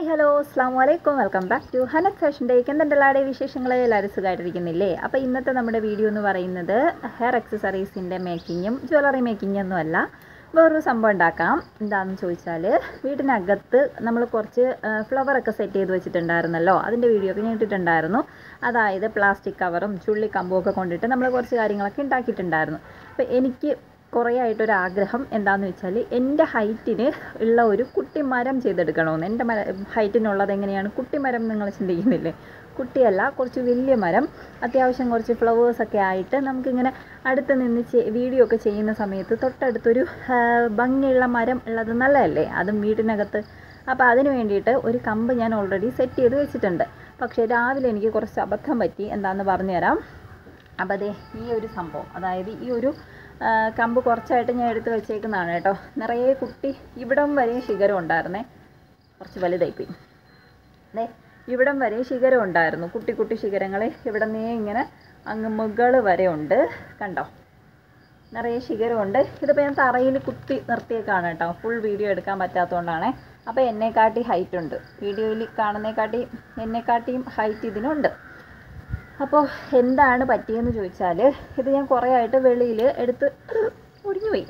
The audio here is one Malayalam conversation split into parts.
ഹായ് ഹലോ അസ്സാം വലൈക്കും welcome back to Hanath fashion ഡേക്ക് എന്തെല്ലാടെ വിശേഷങ്ങൾ എല്ലാവരും സുഖമായിട്ടിരിക്കുന്നില്ലേ അപ്പോൾ ഇന്നത്തെ നമ്മുടെ വീഡിയോ എന്ന് പറയുന്നത് ഹെയർ അക്സസറീസിൻ്റെ മേക്കിങ്ങും ജ്വല്ലറി മേക്കിങ്ങും ഒന്നുമല്ല വേറൊരു സംഭവം ഉണ്ടാക്കാം എന്താണെന്ന് ചോദിച്ചാൽ വീടിനകത്ത് നമ്മൾ കുറച്ച് ഫ്ലവറൊക്കെ സെറ്റ് ചെയ്ത് വെച്ചിട്ടുണ്ടായിരുന്നല്ലോ അതിൻ്റെ വീഡിയോ ഒക്കെ ഞാൻ ഇട്ടിട്ടുണ്ടായിരുന്നു അതായത് പ്ലാസ്റ്റിക് കവറും ചുള്ളി കമ്പും ഒക്കെ കൊണ്ടിട്ട് നമ്മൾ കുറച്ച് കാര്യങ്ങളൊക്കെ ഉണ്ടാക്കിയിട്ടുണ്ടായിരുന്നു അപ്പോൾ എനിക്ക് കുറേ ആയിട്ടൊരു ആഗ്രഹം എന്താണെന്ന് വെച്ചാൽ എൻ്റെ ഹൈറ്റിന് ഉള്ള ഒരു കുട്ടിമരം ചെയ്തെടുക്കണമെന്ന് എൻ്റെ മര ഹൈറ്റിനുള്ളത് എങ്ങനെയാണ് കുട്ടിമരം നിങ്ങൾ ചിന്തിക്കുന്നില്ലേ കുട്ടിയല്ല കുറച്ച് വലിയ മരം അത്യാവശ്യം കുറച്ച് ഫ്ലവേഴ്സൊക്കെ ആയിട്ട് നമുക്കിങ്ങനെ അടുത്ത് നിന്ന് വീഡിയോ ഒക്കെ ചെയ്യുന്ന സമയത്ത് തൊട്ടടുത്തൊരു ആ, ഭംഗിയുള്ള മരം ഉള്ളത് നല്ലതല്ലേ അതും വീടിനകത്ത് അപ്പോൾ അതിന് വേണ്ടിയിട്ട് ഒരു കമ്പ് ഞാൻ ഓൾറെഡി സെറ്റ് ചെയ്ത് വെച്ചിട്ടുണ്ട് പക്ഷേ രാവിലെ എനിക്ക് കുറച്ച് അബദ്ധം പറ്റി എന്താണെന്ന് പറഞ്ഞുതരാം അപ്പോൾ അതെ ഈ ഒരു സംഭവം അതായത് ഈ ഒരു ആ, കമ്പ് കുറച്ചായിട്ട് ഞാൻ എടുത്ത് വെച്ചേക്കുന്നതാണ് കേട്ടോ നിറയെ കുട്ടി ഇവിടം വരെ ശിഖരം ഉണ്ടായിരുന്നേ കുറച്ച് വലുതായിപ്പോയി അതെ ഇവിടം വരെ ശിഖരം ഉണ്ടായിരുന്നു കുട്ടി കുട്ടി ശിഖരങ്ങൾ ഇവിടെ നിന്ന് ഇങ്ങനെ അങ്ങ് മുകൾ വരെ ഉണ്ട് കണ്ടോ നിറയെ ശിഖരമുണ്ട് ഇതിപ്പോൾ ഞാൻ തറയിൽ കുത്തി നിർത്തിയേക്കാണ് കേട്ടോ ഫുൾ വീഡിയോ എടുക്കാൻ പറ്റാത്തതുകൊണ്ടാണ് അപ്പോൾ എന്നെക്കാട്ടി ഹൈറ്റ് ഉണ്ട് വീഡിയോയിൽ കാണുന്നേക്കാട്ടി എന്നെക്കാട്ടിയും ഹൈറ്റ് ഇതിനുണ്ട് അപ്പോൾ എന്താണ് പറ്റിയെന്ന് ചോദിച്ചാൽ ഇത് ഞാൻ കുറേ ആയിട്ട് വെളിയിൽ എടുത്ത് ഒടിഞ്ഞു പോയി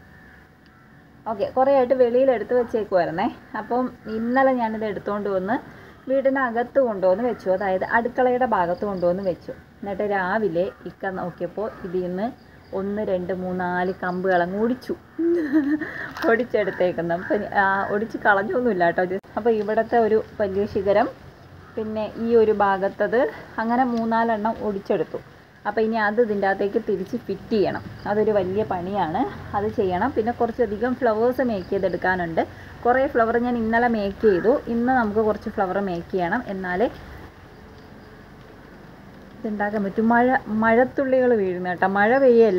ഓക്കെ കുറേ ആയിട്ട് വെളിയിൽ എടുത്ത് വെച്ചേക്കുമായിരുന്നേ അപ്പം ഇന്നലെ ഞാനിത് എടുത്തുകൊണ്ട് വന്ന് വീടിനകത്ത് കൊണ്ടുവന്ന് വെച്ചു അതായത് അടുക്കളയുടെ ഭാഗത്ത് കൊണ്ടുവന്ന് വെച്ചു എന്നിട്ട് രാവിലെ ഇക്ക നോക്കിയപ്പോൾ ഇതിൽ നിന്ന് ഒന്ന് രണ്ട് മൂന്ന് നാല് കമ്പുകൾ അങ്ങ് ഒടിച്ചു ഒടിച്ചെടുത്തേക്കുന്നു അപ്പം ആ, ഒടിച്ച് കളഞ്ഞൊന്നുമില്ല കേട്ടോ ജസ്റ്റ് അപ്പോൾ ഇവിടുത്തെ ഒരു വലിയ ശിഖരം പിന്നെ ഈ ഒരു ഭാഗത്തത് അങ്ങനെ മൂന്നാലെണ്ണം ഒടിച്ചെടുത്തു അപ്പോൾ ഇനി അത് ഇതിൻ്റെ അകത്തേക്ക് തിരിച്ച് ഫിറ്റ് ചെയ്യണം അതൊരു വലിയ പണിയാണ് അത് ചെയ്യണം പിന്നെ കുറച്ചധികം ഫ്ലവേഴ്സ് മേക്ക് ചെയ്തെടുക്കാനുണ്ട് കുറേ ഫ്ലവർ ഞാൻ ഇന്നലെ മേക്ക് ചെയ്തു ഇന്ന് നമുക്ക് കുറച്ച് ഫ്ലവർ മേക്ക് ചെയ്യണം എന്നാലേ ഇതുണ്ടാക്കാൻ പറ്റും മഴ മഴത്തുള്ളികൾ വീഴുന്ന കേട്ടോ മഴ പെയ്യല്ല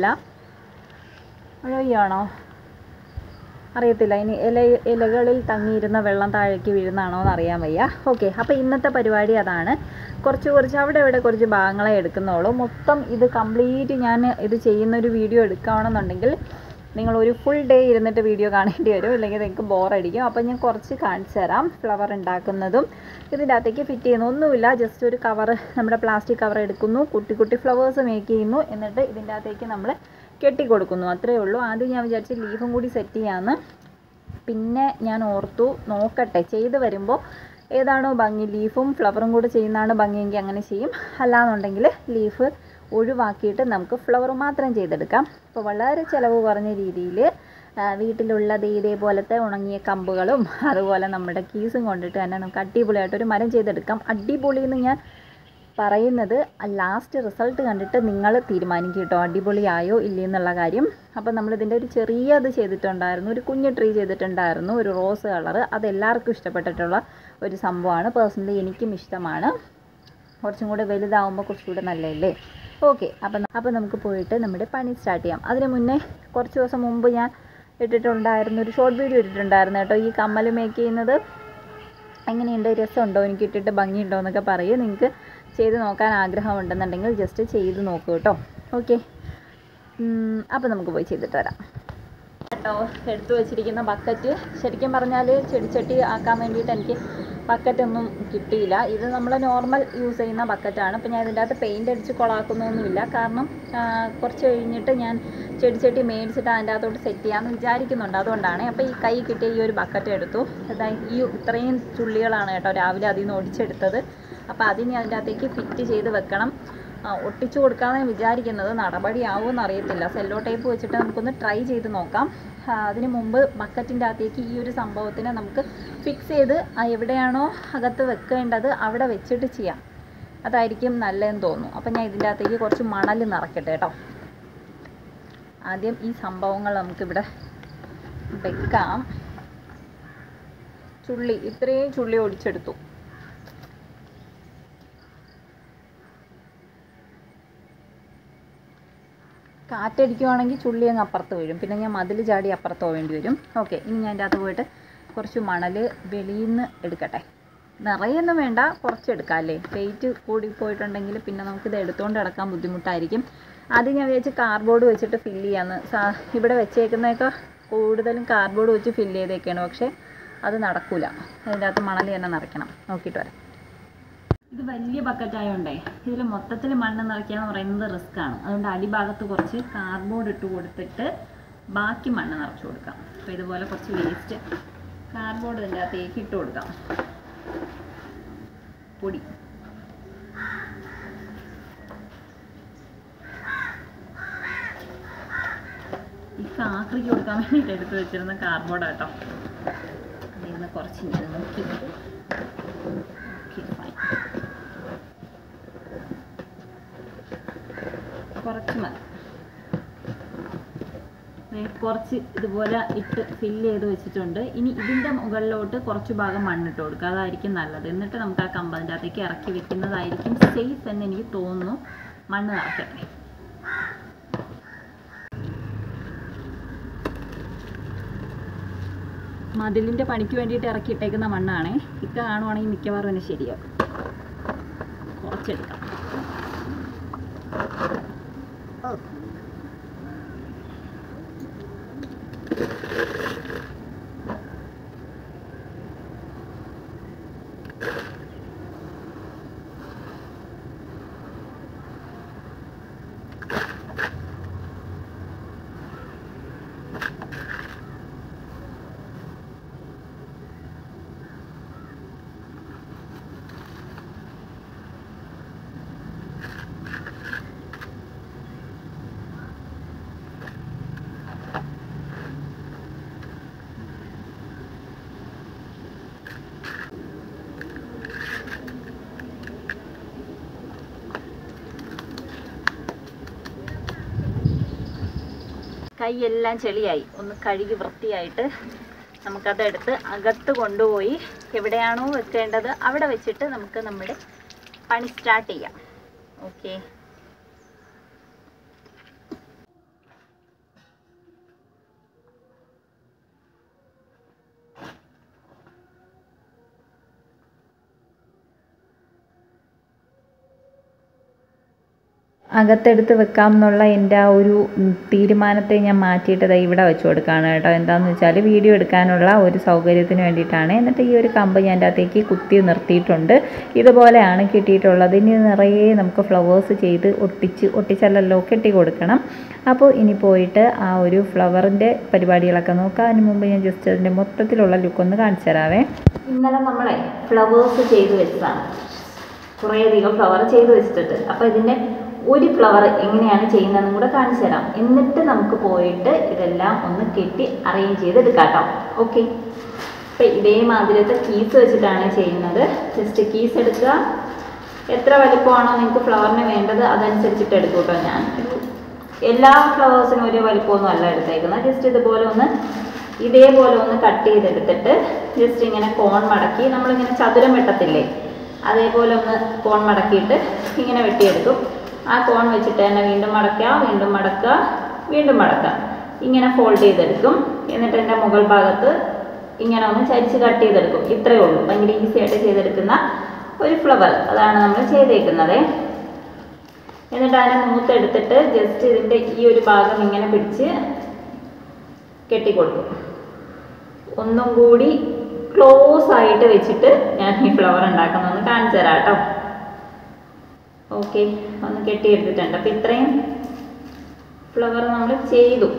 മഴ പെയ്യാണോ അറിയത്തില്ല ഇനി ഇല ഇലകളിൽ തങ്ങിയിരുന്ന വെള്ളം താഴേക്ക് വീഴുന്നതാണോ എന്ന് അറിയാൻ വയ്യ ഓക്കെ അപ്പോൾ ഇന്നത്തെ പരിപാടി അതാണ് കുറച്ച് കുറച്ച് അവിടെ ഇവിടെ കുറച്ച് ഭാഗങ്ങളെ എടുക്കുന്നുള്ളൂ മൊത്തം ഇത് കംപ്ലീറ്റ് ഞാൻ ഇത് ചെയ്യുന്ന ഒരു വീഡിയോ എടുക്കുകയാണെന്നുണ്ടെങ്കിൽ നിങ്ങൾ ഒരു ഫുൾ ഡേ ഇരുന്നിട്ട് വീഡിയോ കാണേണ്ടി വരും ഇല്ലെങ്കിൽ നിങ്ങൾക്ക് ബോറടിക്കും അപ്പോൾ ഞാൻ കുറച്ച് കാണിച്ചു തരാം ഫ്ലവർ ഉണ്ടാക്കുന്നതും ഇതിൻ്റെ അകത്തേക്ക് ഫിറ്റ് ചെയ്യുന്നു ഒന്നുമില്ല ജസ്റ്റ് ഒരു കവർ നമ്മുടെ പ്ലാസ്റ്റിക് കവർ എടുക്കുന്നു കുട്ടി കുട്ടി ഫ്ലവേഴ്സ് മേക്ക് ചെയ്യുന്നു എന്നിട്ട് ഇതിൻ്റെ അകത്തേക്ക് നമ്മൾ കെട്ടി കൊടുക്കുന്നു അത്രയേ ഉള്ളൂ ആദ്യം ഞാൻ വിചാരിച്ച് ലീഫും കൂടി സെറ്റ് ചെയ്യാമെന്ന് പിന്നെ ഞാൻ ഓർത്തു നോക്കട്ടെ ചെയ്ത് വരുമ്പോൾ ഏതാണോ ഭംഗി ലീഫും ഫ്ലവറും കൂടെ ചെയ്യുന്നതാണ് ഭംഗിയെങ്കിൽ അങ്ങനെ ചെയ്യും അല്ലാന്നുണ്ടെങ്കിൽ ലീഫ് ഒഴിവാക്കിയിട്ട് നമുക്ക് ഫ്ലവർ മാത്രം ചെയ്തെടുക്കാം അപ്പോൾ വളരെ ചിലവ് കുറഞ്ഞ രീതിയിൽ വീട്ടിലുള്ള ദേ ഇതേപോലത്തെ ഉണങ്ങിയ കമ്പുകളും അതുപോലെ നമ്മുടെ കീസും കൊണ്ടിട്ട് തന്നെ നമുക്ക് അടിപൊളിയായിട്ടൊരു മരം ചെയ്തെടുക്കാം അടിപൊളി എന്ന് ഞാൻ പറയുന്നത് ലാസ്റ്റ് റിസൾട്ട് കണ്ടിട്ട് നിങ്ങൾ തീരുമാനിക്കും കേട്ടോ അടിപൊളിയായോ ഇല്ലേ എന്നുള്ള കാര്യം അപ്പോൾ നമ്മളിതിൻ്റെ ഒരു ചെറിയ ഇത് ചെയ്തിട്ടുണ്ടായിരുന്നു ഒരു കുഞ്ഞു ട്രീ ചെയ്തിട്ടുണ്ടായിരുന്നു ഒരു റോസ് കളർ അത് എല്ലാവർക്കും ഇഷ്ടപ്പെട്ടിട്ടുള്ള ഒരു സംഭവമാണ് പേഴ്സണലി എനിക്കും ഇഷ്ടമാണ് കുറച്ചും കൂടെ വലുതാവുമ്പോൾ കുറച്ചുകൂടെ നല്ലതല്ലേ ഓക്കെ അപ്പം അപ്പോൾ നമുക്ക് പോയിട്ട് നമ്മുടെ പണി സ്റ്റാർട്ട് ചെയ്യാം അതിന് മുന്നേ കുറച്ച് ദിവസം മുമ്പ് ഞാൻ ഇട്ടിട്ടുണ്ടായിരുന്നു ഒരു ഷോർട്ട് വീഡിയോ ഇട്ടിട്ടുണ്ടായിരുന്നു കേട്ടോ ഈ കമ്മൽ മേക്ക് ചെയ്യുന്നത് എങ്ങനെയുണ്ട് രസമുണ്ടോ എനിക്ക് ഇട്ടിട്ട് ഭംഗിയുണ്ടോ എന്നൊക്കെ പറയും നിങ്ങൾക്ക് ചെയ്ത് നോക്കാൻ ആഗ്രഹമുണ്ടെന്നുണ്ടെങ്കിൽ ജസ്റ്റ് ചെയ്ത് നോക്കൂ കേട്ടോ ഓക്കെ അപ്പോൾ നമുക്ക് പോയി ചെയ്തിട്ട് വരാം കേട്ടോ എടുത്തു വെച്ചിരിക്കുന്ന ബക്കറ്റ് ശരിക്കും പറഞ്ഞാൽ ചെടിച്ചട്ടി ആക്കാൻ വേണ്ടിയിട്ട് എനിക്ക് ബക്കറ്റ് ഒന്നും കിട്ടിയില്ല ഇത് നമ്മൾ നോർമൽ യൂസ് ചെയ്യുന്ന ബക്കറ്റാണ് അപ്പോൾ ഞാൻ ഇതിൻ്റെ അകത്ത് പെയിൻ്റ് അടിച്ച് കൊളാക്കുന്നൊന്നുമില്ല കാരണം ആ, കുറച്ച് കഴിഞ്ഞിട്ട് ഞാൻ ചെടിച്ചട്ടി മേടിച്ചിട്ട് അതിൻ്റെ അകത്തോട്ട് സെറ്റ് ചെയ്യാമെന്ന് വിചാരിക്കുന്നുണ്ട് അതുകൊണ്ടാണ് അപ്പോൾ ഈ കൈ കിട്ടിയ ഈ ഒരു ബക്കറ്റ് എടുത്തു അതാ ഈ ഇത്രയും ചുള്ളികളാണ് കേട്ടോ രാവിലെ അതിൽ നിന്ന് ഒടിച്ചെടുത്തത് അപ്പോൾ അതിന് അതിൻ്റെ അകത്തേക്ക് ഫിറ്റ് ചെയ്ത് വെക്കണം ആ, ഒട്ടിച്ചു കൊടുക്കാമെന്ന് വിചാരിക്കുന്നത് നടപടിയാവുമെന്ന് അറിയത്തില്ല സെല്ലോ ടേപ്പ് വെച്ചിട്ട് നമുക്കൊന്ന് ട്രൈ ചെയ്ത് നോക്കാം ആ, അതിന് മുമ്പ് ബക്കറ്റിൻ്റെ അകത്തേക്ക് ഈ ഒരു സംഭവത്തിനെ നമുക്ക് ഫിക്സ് ചെയ്ത് ആ എവിടെയാണോ അകത്ത് വെക്കേണ്ടത് അവിടെ വെച്ചിട്ട് ചെയ്യാം അതായിരിക്കും നല്ലതെന്ന് തോന്നുന്നു അപ്പം ഞാൻ ഇതിൻ്റെ അകത്തേക്ക് കുറച്ച് മണൽ നിറയ്ക്കട്ടെ കേട്ടോ ആദ്യം ഈ സംഭവങ്ങൾ നമുക്കിവിടെ വെക്കാം ചുള്ളി ഇത്രയും ചുള്ളി ഒടിച്ചെടുത്തു കാറ്റടിക്കുവാണെങ്കിൽ ചുള്ളി അങ്ങ് അപ്പുറത്ത് വീഴും പിന്നെ ഞാൻ മതിൽ ചാടി അപ്പുറത്ത് പോവേണ്ടി വരും ഓക്കെ ഇനി ഞാൻ അതിൻ്റെ അകത്ത് പോയിട്ട് കുറച്ച് മണൽ വെളിയിൽ നിന്ന് എടുക്കട്ടെ നിറയൊന്നും വേണ്ട കുറച്ച് എടുക്കാം അല്ലേ വെയിറ്റ് കൂടി പോയിട്ടുണ്ടെങ്കിൽ പിന്നെ നമുക്കിത് എടുത്തുകൊണ്ട് കിടക്കാൻ ബുദ്ധിമുട്ടായിരിക്കും ആദ്യം ഞാൻ വിചാരിച്ച് കാർഡ്ബോർഡ് വെച്ചിട്ട് ഫില്ല് ചെയ്യാമെന്ന് സാ ഇവിടെ വെച്ചേക്കുന്നതൊക്കെ കൂടുതലും കാർഡ്ബോർഡ് വെച്ച് ഫില്ല് ചെയ്തേക്കാണ് പക്ഷേ അത് നടക്കൂല അതിൻ്റെ അകത്ത് മണൽ തന്നെ നിറയ്ക്കണം നോക്കിയിട്ട് വരാം ഇത് വലിയ ബക്കറ്റ് ആയതുകൊണ്ടേ ഇതിൽ മൊത്തത്തിൽ മണ്ണ് നിറയ്ക്കുക എന്ന് പറയുന്നത് റിസ്ക് ആണ് അതുകൊണ്ട് അടിഭാഗത്ത് കുറച്ച് കാർഡ്ബോർഡ് ഇട്ട് കൊടുത്തിട്ട് ബാക്കി മണ്ണ് നിറച്ച് കൊടുക്കാം അപ്പോൾ ഇതുപോലെ കുറച്ച് വേസ്റ്റ് കാർഡ്ബോർഡ് ഇതിൻ്റെ അകത്തേക്ക് ഇട്ട് കൊടുക്കാം പൊടി ഈ കാക്കറിക്ക് കൊടുക്കാൻ വേണ്ടിയിട്ട് എടുത്ത് വെച്ചിരുന്ന കാർഡ്ബോർഡ് കേട്ടോ അതിൽ നിന്ന് കുറച്ച് ഇങ്ങനെ നോക്കി ഓക്കെ ഫൈൻ കുറച്ച് മതി ദേ കുറച്ച് ഇതുപോലെ ഇട്ട് ഫില്ല് ചെയ്ത് വെച്ചിട്ടുണ്ട് ഇനി ഇതിൻ്റെ മുകളിലോട്ട് കുറച്ച് ഭാഗം മണ്ണിട്ട് കൊടുക്കുക അതായിരിക്കും നല്ലത് എന്നിട്ട് നമുക്ക് ആ കമ്പതിൻ്റെ അകത്തേക്ക് ഇറക്കി വെക്കുന്നതായിരിക്കും സേഫ് എന്ന് എനിക്ക് തോന്നുന്നു മണ്ണ് നിറയ്ക്കട്ടെ മതിലിൻ്റെ പണിക്ക് വേണ്ടിയിട്ട് ഇറക്കിയിട്ടേക്കുന്ന മണ്ണാണേ ഇക്ക കാണുവാണെങ്കിൽ മിക്കവാറും എന്നെ ശരിയാവും കുറച്ചെടുക്കാം കൈയെല്ലാം ചെളിയായി ഒന്ന് കഴുകി വൃത്തിയായിട്ട് നമുക്കതെടുത്ത് അകത്ത് കൊണ്ടുപോയി എവിടെയാണോ വെക്കേണ്ടത് അവിടെ വെച്ചിട്ട് നമുക്ക് നമ്മുടെ പണി സ്റ്റാർട്ട് ചെയ്യാം ഓക്കെ അകത്തെടുത്ത് വെക്കാം എന്നുള്ള എൻ്റെ ആ ഒരു ഉം, തീരുമാനത്തെ ഞാൻ മാറ്റിയിട്ട് ദാ ഇവിടെ വെച്ച് കൊടുക്കുകയാണ് കേട്ടോ എന്താണെന്ന് വെച്ചാൽ വീഡിയോ എടുക്കാനുള്ള ഒരു സൗകര്യത്തിന് വേണ്ടിയിട്ടാണ് എന്നിട്ട് ഈ ഒരു കമ്പ് ഞാൻ എൻ്റെ അകത്തേക്ക് കുത്തി നിർത്തിയിട്ടുണ്ട് ഇതുപോലെയാണ് കിട്ടിയിട്ടുള്ളത് ഇനി നിറയെ നമുക്ക് ഫ്ലവേഴ്സ് ചെയ്ത് ഒട്ടിച്ച് ഒട്ടിച്ചല്ലല്ലോ കെട്ടി കൊടുക്കണം അപ്പോൾ ഇനി പോയിട്ട് ആ ഒരു ഫ്ലവറിൻ്റെ പരിപാടികളൊക്കെ നോക്കാം അതിന് മുമ്പ് ഞാൻ ജസ്റ്റ് അതിൻ്റെ മൊത്തത്തിലുള്ള ലുക്ക് ഒന്ന് കാണിച്ചു തരാവേ ഇന്നലെ നമ്മളെ ഫ്ലവേഴ്സ് ചെയ്ത് വെച്ചതാണ് കുറേയധികം ഫ്ലവർ ചെയ്ത് വെച്ചിട്ടുണ്ട് അപ്പോൾ ഇതിൻ്റെ ഒരു ഫ്ലവർ എങ്ങനെയാണ് ചെയ്യുന്നതെന്നും കൂടെ കാണിച്ചു തരാം എന്നിട്ട് നമുക്ക് പോയിട്ട് ഇതെല്ലാം ഒന്ന് കെട്ടി അറേഞ്ച് ചെയ്തെടുക്കാം കേട്ടോ ഓക്കെ അപ്പോൾ ഇതേമാതിരത്തെ കീസ് വെച്ചിട്ടാണ് ചെയ്യുന്നത് ജസ്റ്റ് കീസ് എടുക്കുക എത്ര വലിപ്പമാണോ നിങ്ങൾക്ക് ഫ്ലവറിന് വേണ്ടത് അതനുസരിച്ചിട്ട് എടുക്കും കേട്ടോ ഞാൻ എല്ലാ ഫ്ലവേഴ്സിനും ഒരേ വലിപ്പമൊന്നും അല്ല എടുത്തേക്കുന്നത് ജസ്റ്റ് ഇതുപോലെ ഒന്ന് ഇതേപോലെ ഒന്ന് കട്ട് ചെയ്തെടുത്തിട്ട് ജസ്റ്റ് ഇങ്ങനെ കോൺ മടക്കി നമ്മളിങ്ങനെ ചതുരം വെട്ടത്തില്ലേ അതേപോലെ ഒന്ന് കോൺ മടക്കിയിട്ട് ഇങ്ങനെ വെട്ടിയെടുക്കും ആ കോൺ വെച്ചിട്ട് തന്നെ വീണ്ടും മടക്കുക വീണ്ടും മടക്കുക വീണ്ടും മടക്കുക ഇങ്ങനെ ഫോൾഡ് ചെയ്തെടുക്കും എന്നിട്ട് എൻ്റെ മുകൾ ഭാഗത്ത് ഇങ്ങനെ ഒന്ന് ചരിച്ച് കട്ട് ചെയ്തെടുക്കും ഇത്രയേ ഉള്ളൂ ഭയങ്കര ഈസി ആയിട്ട് ചെയ്തെടുക്കുന്ന ഒരു ഫ്ലവർ അതാണ് നമ്മൾ ചെയ്തേക്കുന്നത് എന്നിട്ട് അതിനെ മൂത്തെടുത്തിട്ട് ജസ്റ്റ് ഇതിൻ്റെ ഈ ഒരു ഭാഗം ഇങ്ങനെ പിടിച്ച് കെട്ടിക്കൊടുക്കും ഒന്നും കൂടി ക്ലോസ് ആയിട്ട് വെച്ചിട്ട് ഞാൻ ഈ ഫ്ലവർ ഉണ്ടാക്കുന്നൊന്ന് കാണിച്ചു തരാം കേട്ടോ ഓക്കെ ഒന്ന് കെട്ടിയെടുത്തിട്ടുണ്ട് അപ്പം ഇത്രയും ഫ്ലവർ നമ്മൾ ചെയ്തു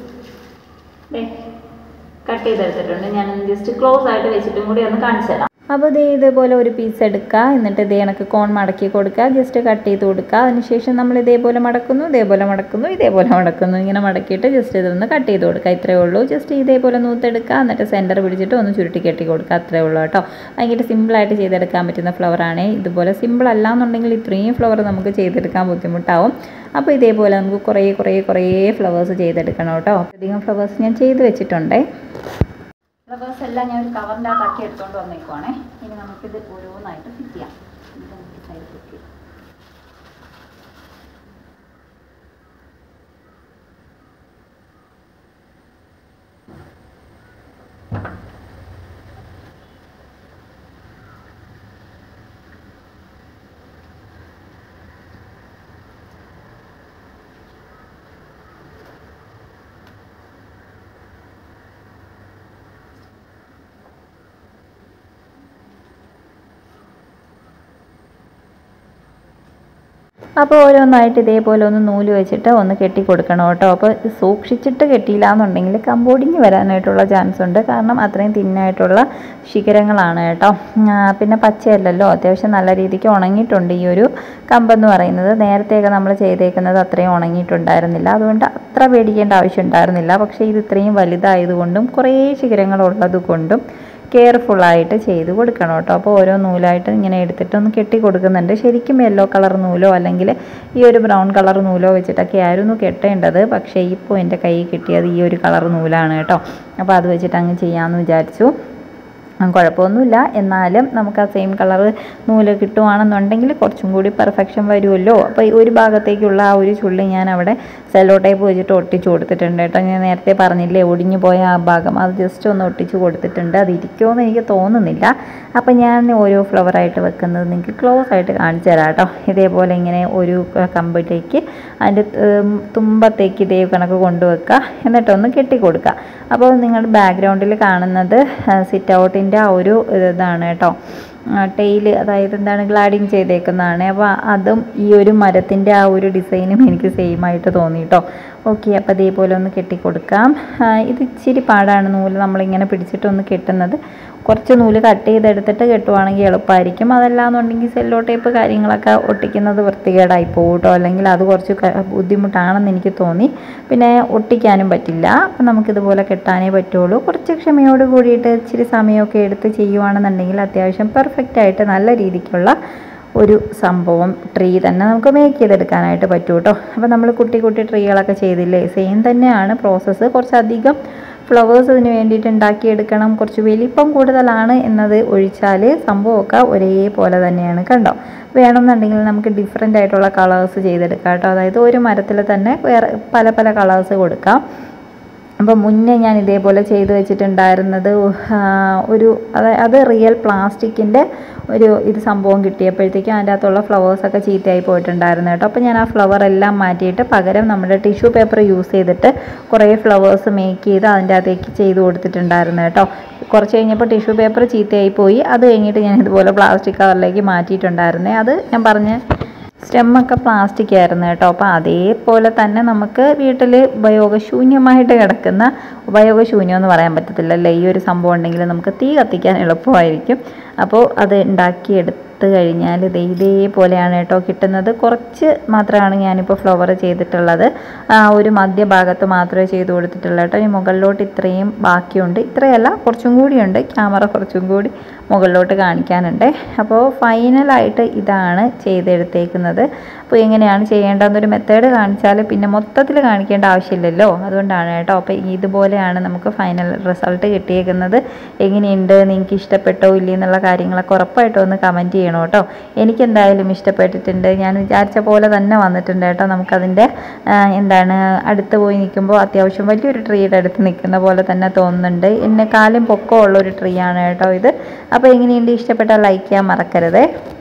ദേ കട്ട് ചെയ്തെടുത്തിട്ടുണ്ട് ഞാൻ ജസ്റ്റ് ക്ലോസ് ആയിട്ട് വെച്ചിട്ടും കൂടി ഒന്ന് കാണിച്ചു തരാം അപ്പോൾ ഇത് ഇതേപോലെ ഒരു പീസ് എടുക്കുക എന്നിട്ട് ഇതേ കണക്ക് കോൺ മടക്കി കൊടുക്കുക ജസ്റ്റ് കട്ട് ചെയ്ത് കൊടുക്കുക അതിനുശേഷം നമ്മൾ ഇതേപോലെ മടക്കുന്നു ഇതേപോലെ മടക്കുന്നു ഇതേപോലെ മടക്കുന്നു ഇങ്ങനെ മടക്കിയിട്ട് ജസ്റ്റ് ഇതൊന്ന് കട്ട് ചെയ്ത് കൊടുക്കുക ഇത്രയേ ഉള്ളൂ ജസ്റ്റ് ഇതേപോലെ നൂത്തെടുക്കുക എന്നിട്ട് സെൻറ്റർ പിടിച്ചിട്ട് ഒന്ന് ചുരുട്ടി കെട്ടി കൊടുക്കുക അത്രയേ ഉള്ളൂ കേട്ടോ ഭയങ്കര സിമ്പിളായിട്ട് ചെയ്തെടുക്കാൻ പറ്റുന്ന ഫ്ലവറാണ് ഇതുപോലെ സിമ്പിൾ അല്ല എന്നുണ്ടെങ്കിൽ ഇത്രയും ഫ്ലവർ നമുക്ക് ചെയ്തെടുക്കാൻ ബുദ്ധിമുട്ടാവും അപ്പോൾ ഇതേപോലെ നമുക്ക് കുറേ കുറേ കുറേ ഫ്ലവേഴ്സ് ചെയ്തെടുക്കണം കേട്ടോ അധികം ഫ്ലവേഴ്സ് ഞാൻ ചെയ്ത് വെച്ചിട്ടുണ്ടേ ഫ്ലവേഴ്സ് എല്ലാം ഞാൻ ഒരു കവറിൻ്റെ അകത്താക്കി എടുത്തുകൊണ്ട് വന്നേക്കുവാണേ ഇനി നമുക്കിത് ഓരോന്നായിട്ട് ഫിറ്റ് ചെയ്യാം ഇത് നമുക്ക് സൈഡ് ഫിറ്റ് ചെയ്യാം അപ്പോൾ ഓരോന്നായിട്ട് ഇതേപോലെ ഒന്ന് നൂല് വെച്ചിട്ട് ഒന്ന് കെട്ടി കൊടുക്കണം കേട്ടോ അപ്പോൾ സൂക്ഷിച്ചിട്ട് കെട്ടിയില്ല എന്നുണ്ടെങ്കിൽ കമ്പോടിഞ്ഞ് വരാനായിട്ടുള്ള ചാൻസ് ഉണ്ട് കാരണം അത്രയും തിന്നായിട്ടുള്ള ശിഖരങ്ങളാണ് കേട്ടോ ആ, പിന്നെ പച്ചയല്ലല്ലോ അത്യാവശ്യം നല്ല രീതിക്ക് ഉണങ്ങിയിട്ടുണ്ട് ഈ ഒരു കമ്പെന്ന് പറയുന്നത് നേരത്തെയൊക്കെ നമ്മൾ ചെയ്തേക്കുന്നത് അത്രയും ഉണങ്ങിയിട്ടുണ്ടായിരുന്നില്ല അതുകൊണ്ട് അത്ര പേടിക്കേണ്ട ആവശ്യം ഉണ്ടായിരുന്നില്ല പക്ഷേ ഇത് ഇത്രയും വലുതായതുകൊണ്ടും കുറേ ശിഖരങ്ങളുള്ളത് കൊണ്ടും കെയർഫുള്ളായിട്ട് ചെയ്ത് കൊടുക്കണം കേട്ടോ അപ്പോൾ ഓരോ നൂലായിട്ട് ഇങ്ങനെ എടുത്തിട്ട് ഒന്ന് കെട്ടി കൊടുക്കുന്നുണ്ട് ശരിക്കും യെല്ലോ കളർ നൂലോ അല്ലെങ്കിൽ ഈ ഒരു ബ്രൗൺ കളർ നൂലോ വെച്ചിട്ടൊക്കെ ആയിരുന്നു കെട്ടേണ്ടത് പക്ഷേ ഇപ്പോൾ എൻ്റെ കയ്യിൽ കിട്ടിയത് ഈ ഒരു കളർ നൂലാണ് കേട്ടോ അപ്പോൾ അത് വെച്ചിട്ട് അങ്ങ് ചെയ്യാമെന്ന് വിചാരിച്ചു ആ, കുഴപ്പമൊന്നുമില്ല എന്നാലും നമുക്ക് ആ സെയിം കളർ നൂല് കിട്ടുവാണെന്നുണ്ടെങ്കിൽ കുറച്ചും കൂടി പെർഫെക്ഷൻ വരുമല്ലോ അപ്പോൾ ഈ ഒരു ഭാഗത്തേക്കുള്ള ആ ഒരു ചുള്ളി ഞാൻ അവിടെ സെല്ലോ ടേപ്പ് വെച്ചിട്ട് ഒട്ടിച്ചു കൊടുത്തിട്ടുണ്ട് കേട്ടോ ഞാൻ നേരത്തെ പറഞ്ഞില്ലേ ഒടിഞ്ഞു പോയ ആ ഭാഗം അത് ജസ്റ്റ് ഒന്ന് ഒട്ടിച്ചു കൊടുത്തിട്ടുണ്ട് അത് ഇരിക്കുമെന്ന് എനിക്ക് തോന്നുന്നില്ല അപ്പോൾ ഞാൻ ഓരോ ഫ്ലവറായിട്ട് വെക്കുന്നത് നിങ്ങൾക്ക് ക്ലോസ് ആയിട്ട് കാണിച്ചു തരാം കേട്ടോ ഇതേപോലെ ഇങ്ങനെ ഒരു കമ്പിലേക്ക് അതിൻ്റെ ഉം, തുമ്പത്തേക്ക് ഇതേ കണക്ക് കൊണ്ടുവെക്കുക എന്നിട്ടൊന്ന് കെട്ടി കൊടുക്കുക അപ്പോൾ നിങ്ങളുടെ ബാക്ക്ഗ്രൗണ്ടിൽ കാണുന്നത് സിറ്റ് ഔട്ടിൻ്റെ ആ ഒരു ഇതാണ് കേട്ടോ ടെയിൽ അതായത് എന്താണ് ഗ്ലാഡിങ് ചെയ്തേക്കുന്നതാണ് അപ്പോൾ അതും ഈ ഒരു മരത്തിൻ്റെ ആ ഒരു ഡിസൈനും എനിക്ക് സെയിം ആയിട്ട് തോന്നി കേട്ടോ ഓക്കെ അപ്പോൾ അതേപോലെ ഒന്ന് കെട്ടിക്കൊടുക്കാം ആ, ഇത് ഇച്ചിരി പാടാണ് നൂല് നമ്മളിങ്ങനെ പിടിച്ചിട്ടൊന്ന് കെട്ടുന്നത് കുറച്ച് നൂല് കട്ട് ചെയ്തെടുത്തിട്ട് കെട്ടുവാണെങ്കിൽ എളുപ്പമായിരിക്കും അതല്ലാന്നുണ്ടെങ്കിൽ സെല്ലോ ടേപ്പ് കാര്യങ്ങളൊക്കെ ഒട്ടിക്കുന്നത് വൃത്തികേടായി പോകും കേട്ടോ അല്ലെങ്കിൽ അത് കുറച്ച് ക- ബുദ്ധിമുട്ടാണെന്ന് എനിക്ക് തോന്നി പിന്നെ ഒട്ടിക്കാനും പറ്റില്ല അപ്പം നമുക്കിതുപോലെ കെട്ടാനേ പറ്റുള്ളൂ കുറച്ച് ക്ഷമയോട് കൂടിയിട്ട് ഇച്ചിരി സമയമൊക്കെ എടുത്ത് ചെയ്യുവാണെന്നുണ്ടെങ്കിൽ അത്യാവശ്യം പെർഫെക്റ്റ് ആയിട്ട് നല്ല രീതിക്കുള്ള ഒരു സംഭവം ട്രീ തന്നെ നമുക്ക് മേക്ക് ചെയ്തെടുക്കാനായിട്ട് പറ്റും കേട്ടോ അപ്പോൾ നമ്മൾ കുട്ടി കുട്ടി ട്രീകളൊക്കെ ചെയ്തില്ലേ സെയിം തന്നെയാണ് പ്രോസസ്സ് കുറച്ചധികം ഫ്ലവേഴ്സ് ഇതിന് വേണ്ടിയിട്ട് ഉണ്ടാക്കിയെടുക്കണം കുറച്ച് വലിപ്പം കൂടുതലാണ് എന്നത് ഒഴിച്ചാൽ സംഭവമൊക്കെ ഒരേപോലെ തന്നെയാണ് കണ്ടോ വേണമെന്നുണ്ടെങ്കിൽ നമുക്ക് ഡിഫറെൻ്റ് ആയിട്ടുള്ള കളേഴ്സ് ചെയ്തെടുക്കാം കേട്ടോ അതായത് ഒരു മരത്തിൽ തന്നെ വേറെ പല പല കളേഴ്സ് കൊടുക്കാം അപ്പോൾ മുന്നേ ഞാൻ ഇതേപോലെ ചെയ്തു വെച്ചിട്ടുണ്ടായിരുന്നത് ആ, ഒരു അത് അത് റിയൽ പ്ലാസ്റ്റിക്കിൻ്റെ ഒരു ഇത് സംഭവം കിട്ടിയപ്പോഴത്തേക്കും അതിൻ്റെ അകത്തുള്ള ഫ്ലവേഴ്സൊക്കെ ചീത്തയായി പോയിട്ടുണ്ടായിരുന്നു കേട്ടോ അപ്പോൾ ഞാൻ ആ ഫ്ലവർ എല്ലാം മാറ്റിയിട്ട് പകരം നമ്മുടെ ടിഷ്യൂ പേപ്പർ യൂസ് ചെയ്തിട്ട് കുറേ ഫ്ലവേഴ്സ് മേക്ക് ചെയ്ത് അതിൻ്റെ അകത്തേക്ക് ചെയ്ത് കൊടുത്തിട്ടുണ്ടായിരുന്നു കേട്ടോ കുറച്ച് കഴിഞ്ഞപ്പോൾ ടിഷ്യൂ പേപ്പർ ചീത്തയായി പോയി അത് കഴിഞ്ഞിട്ട് ഞാൻ ഇതുപോലെ പ്ലാസ്റ്റിക് കവറിലേക്ക് മാറ്റിയിട്ടുണ്ടായിരുന്നേ അത് ഞാൻ പറഞ്ഞ സ്റ്റെമ്മൊക്കെ പ്ലാസ്റ്റിക് ആയിരുന്നു കേട്ടോ അപ്പോൾ അതേപോലെ തന്നെ നമുക്ക് വീട്ടിൽ ഉപയോഗശൂന്യമായിട്ട് കിടക്കുന്ന ഉപയോഗശൂന്യം എന്ന് പറയാൻ പറ്റത്തില്ലല്ലേ ഈ ഒരു സംഭവം ഉണ്ടെങ്കിൽ നമുക്ക് തീ കത്തിക്കാൻ എളുപ്പമായിരിക്കും അപ്പോൾ അത് ഉണ്ടാക്കിയെടുത്ത് കഴിഞ്ഞാൽ ഇത് ഇതേപോലെയാണ് കേട്ടോ കിട്ടുന്നത് കുറച്ച് മാത്രമാണ് ഞാനിപ്പോൾ ഫ്ലവർ ചെയ്തിട്ടുള്ളത് ആ ഒരു മധ്യഭാഗത്ത് മാത്രമേ ചെയ്ത് കൊടുത്തിട്ടുള്ളൂ കേട്ടോ ഈ മുകളിലോട്ട് ഇത്രയും ബാക്കിയുണ്ട് ഇത്രയല്ല കുറച്ചും കൂടിയുണ്ട് ക്യാമറ കുറച്ചും കൂടി മുകളിലോട്ട് കാണിക്കാനുണ്ട് അപ്പോൾ ഫൈനലായിട്ട് ഇതാണ് ചെയ്തെടുത്തേക്കുന്നത് അപ്പോൾ എങ്ങനെയാണ് ചെയ്യേണ്ടതെന്നൊരു മെത്തേഡ് കാണിച്ചാൽ പിന്നെ മൊത്തത്തിൽ കാണിക്കേണ്ട ആവശ്യമില്ലല്ലോ അതുകൊണ്ടാണ് കേട്ടോ അപ്പോൾ ഇതുപോലെയാണ് നമുക്ക് ഫൈനൽ റിസൾട്ട് കിട്ടിയേക്കുന്നത് എങ്ങനെയുണ്ട് നിങ്ങൾക്ക് ഇഷ്ടപ്പെട്ടോ ഇല്ലേ എന്നുള്ള കാര്യങ്ങളൊക്കെ ഉറപ്പായിട്ടും ഒന്ന് കമൻറ്റ് ചെയ്യണം കേട്ടോ എനിക്ക് എന്തായാലും ഇഷ്ടപ്പെട്ടിട്ടുണ്ട് ഞാൻ വിചാരിച്ച പോലെ തന്നെ വന്നിട്ടുണ്ട് കേട്ടോ നമുക്കതിൻ്റെ ആ, എന്താണ് അടുത്ത് പോയി നിൽക്കുമ്പോൾ അത്യാവശ്യം വലിയൊരു ട്രീയുടെ അടുത്ത് നിൽക്കുന്ന പോലെ തന്നെ തോന്നുന്നുണ്ട് എന്നെക്കാളും പൊക്കമുള്ള ഒരു ട്രീ ആണ് കേട്ടോ ഇത് അപ്പോൾ എങ്ങനെയുണ്ട് ഇഷ്ടപ്പെട്ടാൽ ലൈക്ക് ചെയ്യാൻ മറക്കരുതേ